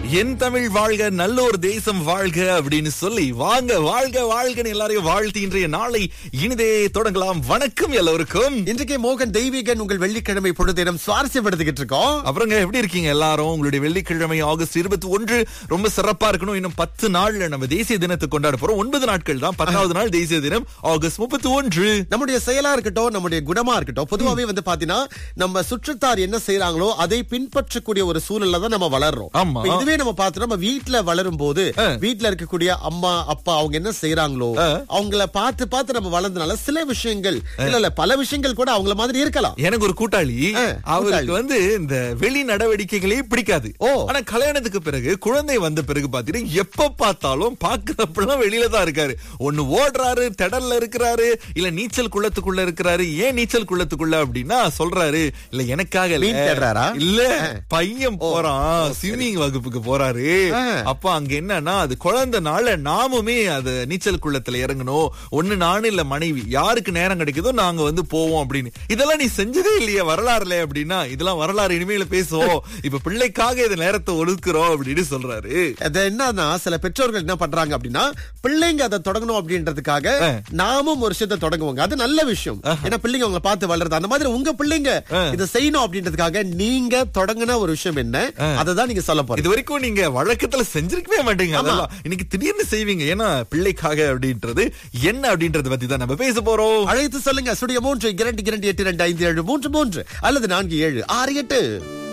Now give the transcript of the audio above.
என் தமிழ் வாழ்க நல்லோர் தேசம் வாழ்க அப்படின்னு சொல்லி வாங்க வாழ்க வாழ்கன்னு எல்லாரையும் வாழ்த்தி இன்றைய நாளை இனிதே தொடங்கலாம் வணக்கம் எல்லோருக்கும் இன்றைக்கு மோகன் தெய்வீகன் உங்கள் வெள்ளிக்கிழமை பொழுதினம் சுவாரஸ்யப்படுத்திக்கிட்டு இருக்கோம் அப்புறங்க எப்படி இருக்கீங்க எல்லாரும் உங்களுடைய வெள்ளிக்கிழமை ஆகஸ்ட் இருபத்தி ஒன்று ரொம்ப சிறப்பா இருக்கணும் இன்னும் பத்து நாள்ல நம்ம தேசிய தினத்தை கொண்டாட போறோம் ஒன்பது நாட்கள் தான் பத்தாவது நாள் தேசிய தினம் ஆகஸ்ட் முப்பத்தி ஒன்று நம்முடைய செயலா இருக்கட்டும் நம்முடைய குணமா இருக்கட்டும் பொதுவாவே வந்து பாத்தீங்கன்னா நம்ம சுற்றத்தார் என்ன செய்யறாங்களோ அதை பின்பற்றக்கூடிய ஒரு சூழல்ல தான் நம்ம வளர்றோம் ஆமா. இப்ப இதுவே நம்ம பார்த்தோம் நம்ம வீட்டுல வளரும் போது வீட்டுல இருக்கக்கூடிய அம்மா அப்பா அவங்க என்ன செய்யறாங்களோ அவங்கள பார்த்து பார்த்து நம்ம வளர்ந்தனால சில விஷயங்கள் இல்ல இல்ல பல விஷயங்கள் கூட அவங்கள மாதிரி இருக்கலாம் எனக்கு ஒரு கூட்டாளி ஆ, அவருக்கு கூட்டாளி. வந்து இந்த வெளி நடவடிக்கைகளே பிடிக்காது ஓ. ஆனா கல்யாணத்துக்கு பிறகு குழந்தை வந்த பிறகு பாத்தீங்கன்னா எப்ப பார்த்தாலும் பாக்குறப்பெல்லாம் வெளியில தான் இருக்காரு ஒண்ணு ஓடுறாரு திடல்ல இருக்கிறாரு இல்ல நீச்சல் குளத்துக்குள்ள இருக்கிறாரு ஏன் நீச்சல் குளத்துக்குள்ள அப்படின்னா சொல்றாரு இல்ல எனக்காக இல்ல. மீன் தேடுறாரா? இல்ல பையன் போறான் ஸ்விம்மிங் வகுப்புக்கு போறாரு ஆ. அப்ப அங்க என்னன்னா அது குழந்தைனால நாமுமே அது நீச்சல் குளத்துல இறங்கணும் ஒண்ணு நானும் இல்ல மனைவி யாருக்கு நேரம் கிடைக்குதோ நாங்க வந்து போவோம் அப்படின்னு இதெல்லாம் நீ செஞ்சதே இல்லையா வரலாறுல அப்படின்னா இதெல்லாம் வரலாறு இனிமேல பேசுவோம் இப்ப பிள்ளைக்காக இந்த நேரத்தை ஒதுக்குறோம் அப்படின்னு சொல்றாரு அது என்னன்னா சில பெற்றோர்கள் என்ன பண்றாங்க அப்படின்னா பிள்ளைங்க அதை தொடங்கணும் அப்படின்றதுக்காக நாமும் ஒரு விஷயத்தை தொடங்குவாங்க அது நல்ல விஷயம் ஏன்னா பிள்ளைங்க அவங்கள பார்த்து வளருது அந்த மாதிரி உங்க பிள்ளைங்க இதை செய்யணும் அப்படின்றதுக்காக நீங்க தொடங்கின ஒரு விஷயம் என்ன அதை தான் நீங்க சொல்ல போறீங்க இது வரைக்கும் நீங்க வழக்கத்துல செஞ்சிருக்கவே மாட்டீங்க அதெல்லாம் இன்னைக்கு திடீர்னு செய்வீங்க ஏன்னா பிள்ளைக்காக அப்படின்றது என்ன அப்படின்றத பத்தி தான் நம்ம பேச போறோம் அழைத்து சொல்லுங்க சுடிய மூன்று இரண்டு இரண்டு எட்டு இரண்டு ஐந்து ஏழு மூன்று மூன்று அல்லது நான்கு ஏழு ஆறு எட்டு